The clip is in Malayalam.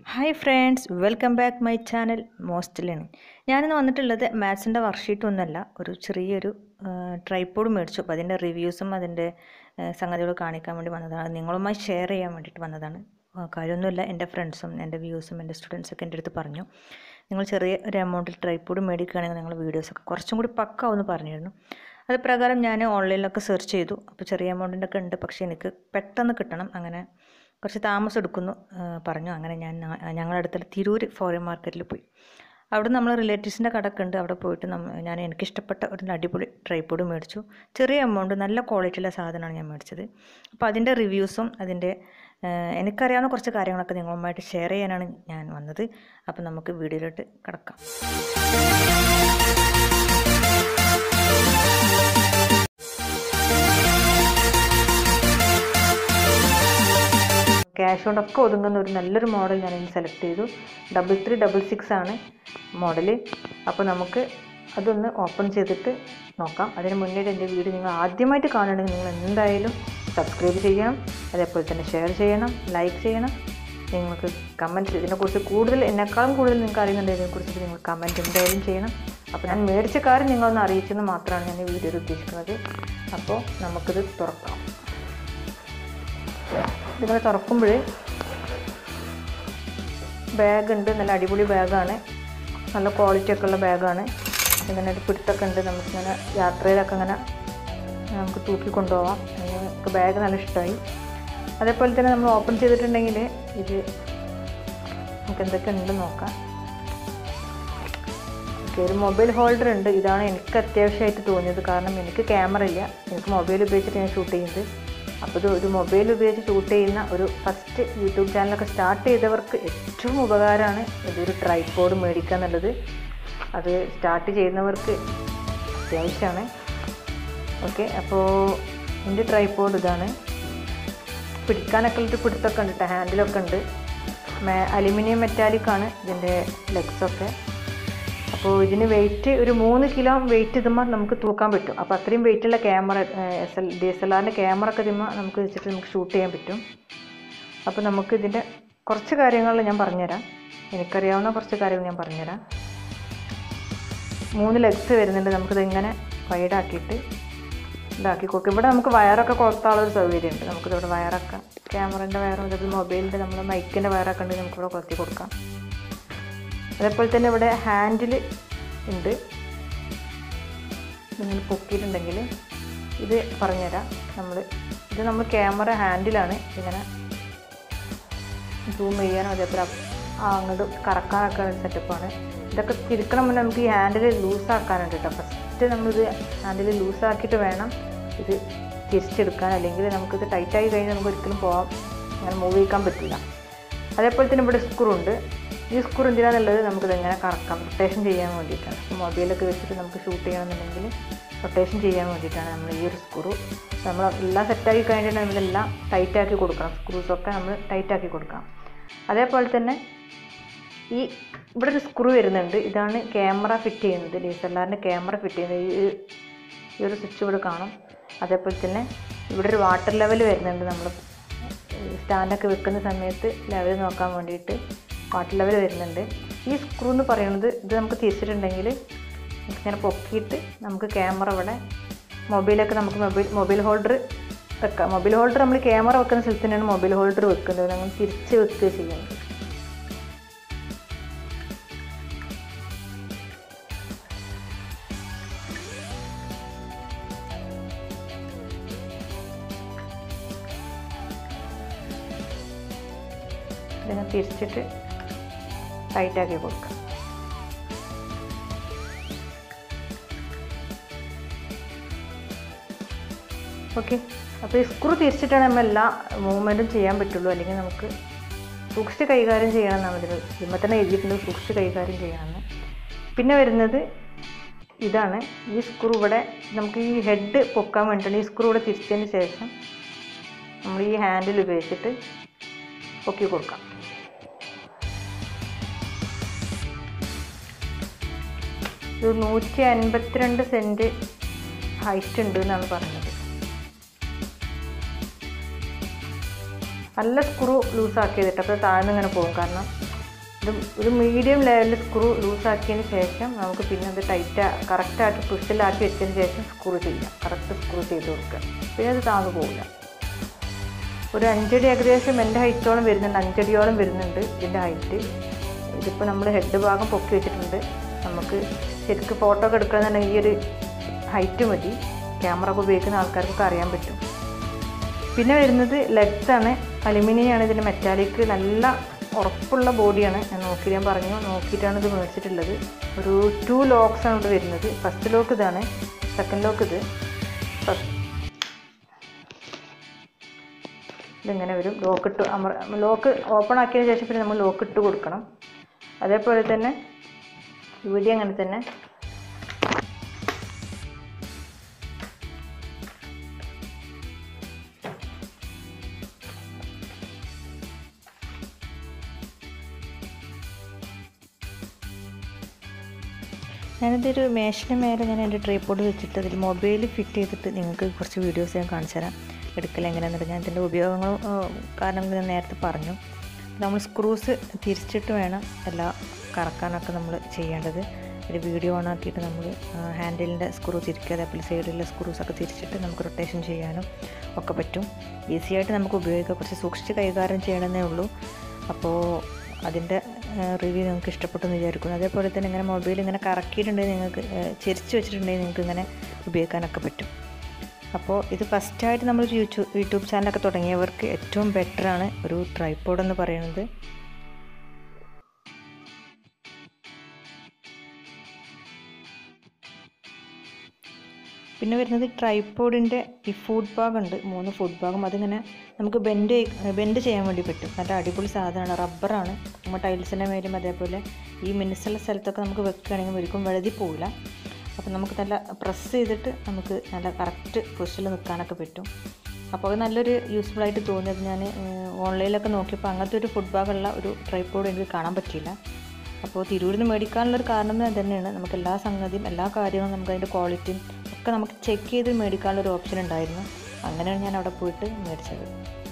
hi friends welcome back my channel most learning ഞാനിന്ന് വന്നിട്ടുള്ളത് മാത്സിൻ്റെ വർക്ക്ഷീറ്റ് ഒന്നുമല്ല ഒരു ചെറിയൊരു ട്രൈപ്പോഡ് മേടിച്ചു അപ്പോൾ അതിൻ്റെ റിവ്യൂസും അതിൻ്റെ സംഗതികൾ കാണിക്കാൻ വേണ്ടി വന്നതാണ് നിങ്ങളുമായി ഷെയർ ചെയ്യാൻ വേണ്ടിയിട്ട് വന്നതാണ് ആ, കാര്യമൊന്നുമില്ല എൻ്റെ ഫ്രണ്ട്സും എൻ്റെ വ്യൂസും എൻ്റെ സ്റ്റുഡൻസൊക്കെ എൻ്റെ അടുത്ത് പറഞ്ഞു നിങ്ങൾ ചെറിയ ഒരു എമൗണ്ടിൽ ട്രൈപ്പോഡ് മേടിക്കുകയാണെങ്കിൽ നിങ്ങൾ വീഡിയോസൊക്കെ കുറച്ചും കൂടി പക്കാവെന്ന് പറഞ്ഞിരുന്നു അത് പ്രകാരം ഞാൻ ഓൺലൈനിലൊക്കെ സെർച്ച് ചെയ്തു അപ്പോൾ ചെറിയ എമൗണ്ടിൻ്റെ ഒക്കെ ഉണ്ട് പക്ഷേ എനിക്ക് പെട്ടെന്ന് കിട്ടണം അങ്ങനെ കുറച്ച് താമസം എടുക്കുന്നു ആ, പറഞ്ഞു അങ്ങനെ ഞാൻ നാ- ഞങ്ങളുടെ അടുത്തുള്ള തിരൂർ ഫോറിൻ മാർക്കറ്റിൽ പോയി അവിടെ നമ്മൾ റിലേറ്റീവ്സിൻ്റെ കടക്ക് ഉണ്ട് അവിടെ പോയിട്ട് നമ്മ ഞാൻ എനിക്കിഷ്ടപ്പെട്ട ഒരു അടിപൊളി ട്രൈപ്പോഡ് മേടിച്ചു ചെറിയ എമൗണ്ട് നല്ല ക്വാളിറ്റിയുള്ള സാധനമാണ് ഞാൻ മേടിച്ചത് അപ്പോൾ അതിൻ്റെ റിവ്യൂസും അതിൻ്റെ ആ, എനിക്കറിയാവുന്ന കുറച്ച് കാര്യങ്ങളൊക്കെ നിങ്ങളുമായിട്ട് ഷെയർ ചെയ്യാനാണ് ഞാൻ വന്നത് അപ്പോൾ നമുക്ക് വീഡിയോയിലോട്ട് കിടക്കാം ക്യാഷ് കൊണ്ടൊക്കെ ഒതുങ്ങുന്ന ഒരു നല്ലൊരു മോഡൽ ഞാൻ ഇന്ന് സെലക്ട് ചെയ്തു ഡബിൾ ത്രീ ഡബിൾ സിക്സ് ആണ് മോഡൽ അപ്പോൾ നമുക്ക് അതൊന്ന് ഓപ്പൺ ചെയ്തിട്ട് നോക്കാം അതിന് മുന്നേ എൻ്റെ വീഡിയോ നിങ്ങൾ ആദ്യമായിട്ട് കാണുകയാണെങ്കിൽ നിങ്ങൾ എന്തായാലും സബ്സ്ക്രൈബ് ചെയ്യണം അതേപോലെ തന്നെ ഷെയർ ചെയ്യണം ലൈക്ക് ചെയ്യണം നിങ്ങൾക്ക് കമൻറ്റ് ഇതിനെക്കുറിച്ച് കൂടുതൽ എന്നെക്കാളും കൂടുതൽ നിങ്ങൾക്ക് അറിയുന്നുണ്ട് ഇതിനെക്കുറിച്ച് നിങ്ങൾ കമൻറ്റ് എന്തായാലും ചെയ്യണം അപ്പോൾ ഞാൻ മേടിച്ച കാര്യം നിങ്ങളൊന്ന് അറിയിച്ചെന്ന് മാത്രമാണ് ഞാൻ ഈ വീഡിയോയിൽ ഉദ്ദേശിക്കുന്നത് അപ്പോൾ നമുക്കിത് തുറക്കാം ഇതിങ്ങനെ തുറക്കുമ്പോൾ ബാഗ് ഉണ്ട് നല്ല അടിപൊളി ബാഗാണ് നല്ല ക്വാളിറ്റി ഒക്കെ ഉള്ള ബാഗാണ് ഇങ്ങനെ ഒരു പിടുത്തൊക്കെ ഉണ്ട് നമുക്കിങ്ങനെ യാത്രയിലൊക്കെ ഇങ്ങനെ നമുക്ക് തൂക്കി കൊണ്ടുപോകാം എനിക്ക് ബാഗ് നല്ല ഇഷ്ടമായി അതേപോലെ തന്നെ നമ്മൾ ഓപ്പൺ ചെയ്തിട്ടുണ്ടെങ്കിൽ ഇത് നമുക്ക് എന്തൊക്കെ ഉണ്ട് നോക്കാം ഓക്കെ ഒരു മൊബൈൽ ഹോൾഡർ ഉണ്ട് ഇതാണ് എനിക്ക് അത്യാവശ്യമായിട്ട് തോന്നിയത് കാരണം എനിക്ക് ക്യാമറ ഇല്ല എനിക്ക് മൊബൈൽ ഉപയോഗിച്ചിട്ട് ഞാൻ ഷൂട്ട് ചെയ്യുന്നത് അപ്പോൾ ഇത് ഒരു മൊബൈൽ ഉപയോഗിച്ച് ഷൂട്ട് ചെയ്യുന്ന ഒരു ഫസ്റ്റ് യൂട്യൂബ് ചാനലൊക്കെ സ്റ്റാർട്ട് ചെയ്തവർക്ക് ഏറ്റവും ഉപകാരമാണ് ഇതൊരു ട്രൈപ്പോഡ് മേടിക്കുക എന്നുള്ളത് അത് സ്റ്റാർട്ട് ചെയ്യുന്നവർക്ക് അത്യാവശ്യമാണ് ഓക്കെ അപ്പോൾ എൻ്റെ ട്രൈപ്പോഡ് ഇതാണ് പിടിക്കാനൊക്കെ ഉള്ളൊരു പിടുത്തൊക്കെ ഉണ്ട് കേട്ടോ ഹാൻഡിലൊക്കെ ഉണ്ട് മേ അലുമിനിയം മെറ്റാലിക് ആണ് ഇതിൻ്റെ ലെഗ്സൊക്കെ അപ്പോൾ ഇതിന് വെയിറ്റ് ഒരു മൂന്ന് കിലോ വെയിറ്റ് ഇതുമ്പോൾ നമുക്ക് തൂക്കാൻ പറ്റും അപ്പോൾ അത്രയും വെയിറ്റുള്ള camera S L D S L ആറിൻ്റെ ക്യാമറ ഒക്കെ ഇതുമ്പോൾ നമുക്ക് വെച്ചിട്ട് നമുക്ക് ഷൂട്ട് ചെയ്യാൻ പറ്റും അപ്പോൾ നമുക്ക് ഇതിൻ്റെ കുറച്ച് കാര്യങ്ങൾ ഞാൻ പറഞ്ഞുതരാം എനിക്കറിയാവുന്ന കുറച്ച് കാര്യങ്ങൾ ഞാൻ പറഞ്ഞുതരാം മൂന്ന് ലെഗ്സ് വരുന്നുണ്ട് നമുക്കിത് ഇങ്ങനെ വൈഡാക്കിയിട്ട് ഇതാക്കി കൊടുക്കും ഇവിടെ നമുക്ക് വയറൊക്കെ കൊളുത്താനുള്ള ഒരു സൗകര്യമുണ്ട് നമുക്കിതിവിടെ വയറൊക്കെ ക്യാമറേൻ്റെ വയറും അതേപോലെ മൊബൈലിൻ്റെ നമ്മുടെ മൈക്കിൻ്റെ വയറൊക്കെ ഉണ്ടെങ്കിൽ നമുക്കിവിടെ കൊളുത്തി കൊടുക്കാം അതേപോലെ തന്നെ ഇവിടെ ഹാൻഡിൽ ഉണ്ട് നിങ്ങൾ പൊക്കിയിട്ടുണ്ടെങ്കിൽ ഇത് പറഞ്ഞുതരാം നമ്മൾ ഇത് നമ്മൾ ക്യാമറ ഹാൻഡിലാണ് ഇങ്ങനെ സൂം ചെയ്യാനും അതേപോലെ അപ്പ് ആ അങ്ങോട്ട് കറക്കാനൊക്കെ ഉള്ള സെറ്റപ്പാണ് ഇതൊക്കെ തിരിക്കണം മുന്നേ നമുക്ക് ഈ ഹാൻഡിൽ ലൂസാക്കാനുണ്ട് കേട്ടോ ഫസ്റ്റ് നമ്മളിത് ഹാൻഡിൽ ലൂസാക്കിയിട്ട് വേണം ഇത് തിരിച്ചെടുക്കാൻ അല്ലെങ്കിൽ നമുക്കിത് ടൈറ്റായി കഴിഞ്ഞാൽ നമുക്ക് ഒരിക്കലും പോകാം അങ്ങനെ മൂവ് ചെയ്യിക്കാൻ പറ്റില്ല അതേപോലെ തന്നെ ഇവിടെ സ്ക്രൂ ഉണ്ട് ഈ സ്ക്രൂ എന്തിനാന്നുള്ളത് നമുക്കിത് എങ്ങനെ കറക്കാം റൊട്ടേഷൻ ചെയ്യാൻ വേണ്ടിയിട്ടാണ് മൊബൈലൊക്കെ വെച്ചിട്ട് നമുക്ക് ഷൂട്ട് ചെയ്യണമെന്നുണ്ടെങ്കിൽ റൊട്ടേഷൻ ചെയ്യാൻ വേണ്ടിയിട്ടാണ് നമ്മൾ ഈ ഒരു സ്ക്രൂ നമ്മൾ എല്ലാം സെറ്റാക്കി കഴിഞ്ഞിട്ട് നമ്മളെല്ലാം ടൈറ്റാക്കി കൊടുക്കണം സ്ക്രൂസൊക്കെ നമ്മൾ ടൈറ്റാക്കി കൊടുക്കണം അതേപോലെ തന്നെ ഈ ഇവിടെ ഒരു സ്ക്രൂ വരുന്നുണ്ട് ഇതാണ് ക്യാമറ ഫിറ്റ് ചെയ്യുന്നത് ഡി എസ് എൽ ആറിൻ്റെ ക്യാമറ ഫിറ്റ് ചെയ്യുന്നത് ഈ ഈ ഒരു സ്വിച്ച് ഇവിടെ കാണും അതേപോലെ തന്നെ ഇവിടെ ഒരു വാട്ടർ ലെവൽ വരുന്നുണ്ട് നമ്മൾ സ്റ്റാൻഡൊക്കെ വെക്കുന്ന സമയത്ത് ലെവൽ നോക്കാൻ വേണ്ടിയിട്ട് വാട്ടർ ലെവൽ വരുന്നുണ്ട് ഈ സ്ക്രൂ എന്ന് പറയുന്നത് ഇത് നമുക്ക് തിരിച്ചിട്ടുണ്ടെങ്കിൽ ഇങ്ങനെ പൊക്കിയിട്ട് നമുക്ക് ക്യാമറ ഇവിടെ മൊബൈലൊക്കെ നമുക്ക് മൊബൈൽ മൊബൈൽ ഹോൾഡർ വെക്കാം മൊബൈൽ ഹോൾഡർ നമ്മൾ ക്യാമറ വെക്കുന്ന സ്ഥലത്ത് തന്നെയാണ് മൊബൈൽ ഹോൾഡർ വെക്കുന്നത് നമ്മൾ തിരിച്ച് വെക്കുക ചെയ്യുന്നത് ഇതിനെ തിരിച്ചിട്ട് ടൈറ്റാക്കി കൊടുക്കാം ഓക്കെ അപ്പോൾ ഈ സ്ക്രൂ തിരിച്ചിട്ടാണ് നമ്മൾ എല്ലാ മൂവ്മെൻറ്റും ചെയ്യാൻ പറ്റുള്ളൂ അല്ലെങ്കിൽ നമുക്ക് സൂക്ഷിച്ച് കൈകാര്യം ചെയ്യണം എന്നാണ് ഇതിൽ ഇമ്മ തന്നെ എഴുതിയിട്ടുണ്ട് സൂക്ഷിച്ച് കൈകാര്യം ചെയ്യണമെന്ന് പിന്നെ വരുന്നത് ഇതാണ് ഈ സ്ക്രൂ ഇവിടെ നമുക്ക് ഈ ഹെഡ് പൊക്കാൻ വേണ്ടിയിട്ടാണ് ഈ സ്ക്രൂ ഇവിടെ തിരിച്ചതിന് ശേഷം നമ്മൾ ഈ ഹാൻഡിൽ ഉപയോഗിച്ചിട്ട് പൊക്കി കൊടുക്കാം ഇത് നൂറ്റി അൻപത്തിരണ്ട് സെൻറ്റ് ഹൈറ്റ് ഉണ്ട് എന്നാണ് പറഞ്ഞത് നല്ല സ്ക്രൂ ലൂസാക്കി ചെയ്തിട്ട് അപ്പോൾ താഴ്ന്ന് ഇങ്ങനെ പോകും കാരണം ഇത് ഒരു മീഡിയം ലെവലിൽ സ്ക്രൂ ലൂസാക്കിയതിന് ശേഷം നമുക്ക് പിന്നെ അത് ടൈറ്റ് കറക്റ്റായിട്ട് പുഷലാക്കി വെച്ചതിന് ശേഷം സ്ക്രൂ ചെയ്യാം കറക്റ്റ് സ്ക്രൂ ചെയ്ത് കൊടുക്കുക പിന്നെ അത് താന്നു പോകില്ല ഒരു അഞ്ചടി ഏകദേശം എൻ്റെ ഹൈറ്റോളം വരുന്നുണ്ട് അഞ്ചടിയോളം വരുന്നുണ്ട് ഇതിൻ്റെ ഹൈറ്റ് ഇതിപ്പോൾ നമ്മൾ ഹെഡ് ഭാഗം പൊക്കി വെച്ചിട്ടുണ്ട് നമുക്ക് ശരിക്കും ഫോട്ടോ ഒക്കെ എടുക്കണമെന്നുണ്ടെങ്കിൽ ഈ ഒരു ഹൈറ്റ് മതി ക്യാമറ ഒക്കെ ഉപയോഗിക്കുന്ന ആൾക്കാർക്കൊക്കെ അറിയാൻ പറ്റും പിന്നെ വരുന്നത് ലെഗ്സ് ആണ് അലുമിനിയം ആണ് ഇതിൻ്റെ മെറ്റാലിക് നല്ല ഉറപ്പുള്ള ബോഡിയാണ് ഞാൻ നോക്കി ഞാൻ പറഞ്ഞു നോക്കിയിട്ടാണ് ഇത് മേടിച്ചിട്ടുള്ളത് ഒരു ടു ലോക്സ് ആണ് ഇവിടെ വരുന്നത് ഫസ്റ്റ് ലോക്ക് ഇതാണ് സെക്കൻഡ് ലോക്ക് ഇത് ഫസ്റ്റ് ഇതിങ്ങനെ വരും ലോക്ക് ഇട്ട് അമർ ലോക്ക് ഓപ്പൺ ആക്കിയതിന് ശേഷം പിന്നെ നമ്മൾ ലോക്ക് ഇട്ട് കൊടുക്കണം അതേപോലെ തന്നെ ഇവിടെ അങ്ങനെ തന്നെ ഞാനിതൊരു മേശിന് മേലെ ഞാൻ എൻ്റെ ട്രൈപ്പോഡ് വെച്ചിട്ട് അതിൽ മൊബൈൽ ഫിറ്റ് ചെയ്തിട്ട് നിങ്ങൾക്ക് കുറച്ച് വീഡിയോസ് ഞാൻ കാണിച്ചു തരാം എടുക്കൽ എങ്ങനെയാണെന്നുണ്ട് ഞാൻ ഇതിൻ്റെ ഉപയോഗങ്ങളും കാരണങ്ങൾ ഞാൻ നേരത്തെ പറഞ്ഞു നമ്മൾ സ്ക്രൂസ് തിരിച്ചിട്ട് വേണം എല്ലാം കറക്കാനൊക്കെ നമ്മൾ ചെയ്യേണ്ടത് ഒരു വീഡിയോ ഓൺ ആക്കിയിട്ട് നമ്മൾ ഹാൻഡിലിൻ്റെ സ്ക്രൂ തിരിക്കുക അതേപോലെ സൈഡിലെ സ്ക്രൂസൊക്കെ തിരിച്ചിട്ട് നമുക്ക് റൊട്ടേഷൻ ചെയ്യാനും ഒക്കെ പറ്റും ഈസി ആയിട്ട് നമുക്ക് ഉപയോഗിക്കാം കുറച്ച് സൂക്ഷിച്ച് കൈകാര്യം ചെയ്യണമെന്നേ ഉള്ളൂ അപ്പോൾ അതിൻ്റെ റിവ്യൂ നിങ്ങൾക്ക് ഇഷ്ടപ്പെട്ടു എന്ന് വിചാരിക്കുന്നു അതേപോലെ തന്നെ ഇങ്ങനെ മൊബൈൽ ഇങ്ങനെ കറക്കിയിട്ടുണ്ടെങ്കിൽ നിങ്ങൾക്ക് ചെരിച്ച് വെച്ചിട്ടുണ്ടെങ്കിൽ നിങ്ങൾക്ക് ഇങ്ങനെ ഉപയോഗിക്കാനൊക്കെ പറ്റും അപ്പോൾ ഇത് ഫസ്റ്റായിട്ട് നമ്മൾ യൂട്യൂബ് യൂട്യൂബ് ചാനലൊക്കെ തുടങ്ങിയവർക്ക് ഏറ്റവും ബെറ്ററാണ് ഒരു ട്രൈപ്പോഡ് എന്ന് പറയുന്നത് പിന്നെ വരുന്നത് ട്രൈപ്പോഡിൻ്റെ ഈ ഫുഡ് ബാഗ് ഉണ്ട് മൂന്ന് ഫുഡ് ബാഗും അതിങ്ങനെ നമുക്ക് ബെൻഡ് ബെൻഡ് ചെയ്യാൻ വേണ്ടി പറ്റും നല്ല അടിപൊളി സാധനമാണ് റബ്ബറാണ് നമ്മൾ ടൈൽസിൻ്റെ മേലും അതേപോലെ ഈ മിനുസുള്ള സ്ഥലത്തൊക്കെ നമുക്ക് വെക്കുകയാണെങ്കിൽ ഒരിക്കലും വെളുതി പോവില്ല അപ്പോൾ നമുക്ക് നല്ല പ്രസ് ചെയ്തിട്ട് നമുക്ക് നല്ല കറക്റ്റ് പൊസിഷനിൽ നിൽക്കാനൊക്കെ പറ്റും അപ്പോൾ അത് നല്ലൊരു യൂസ്ഫുൾ ആയിട്ട് തോന്നിയത് ഞാൻ ഓൺലൈനിലൊക്കെ നോക്കിയപ്പോൾ അങ്ങനത്തെ ഒരു ഫുഡ് ബാഗുള്ള ഒരു ട്രൈപ്പോഡ് എനിക്ക് കാണാൻ പറ്റിയില്ല അപ്പോൾ തിരൂരിൽ നിന്ന് മേടിക്കാനുള്ളൊരു കാരണം തന്നെയാണ് നമുക്ക് എല്ലാ സംഗതിയും എല്ലാ കാര്യങ്ങളും നമുക്ക് അതിൻ്റെ ക്വാളിറ്റിയും ഒക്കെ നമുക്ക് ചെക്ക് ചെയ്ത് മേടിക്കാനുള്ള ഒരു ഓപ്ഷൻ ഉണ്ടായിരുന്നു അങ്ങനെയാണ് ഞാൻ അവിടെ പോയിട്ട് മേടിച്ചത്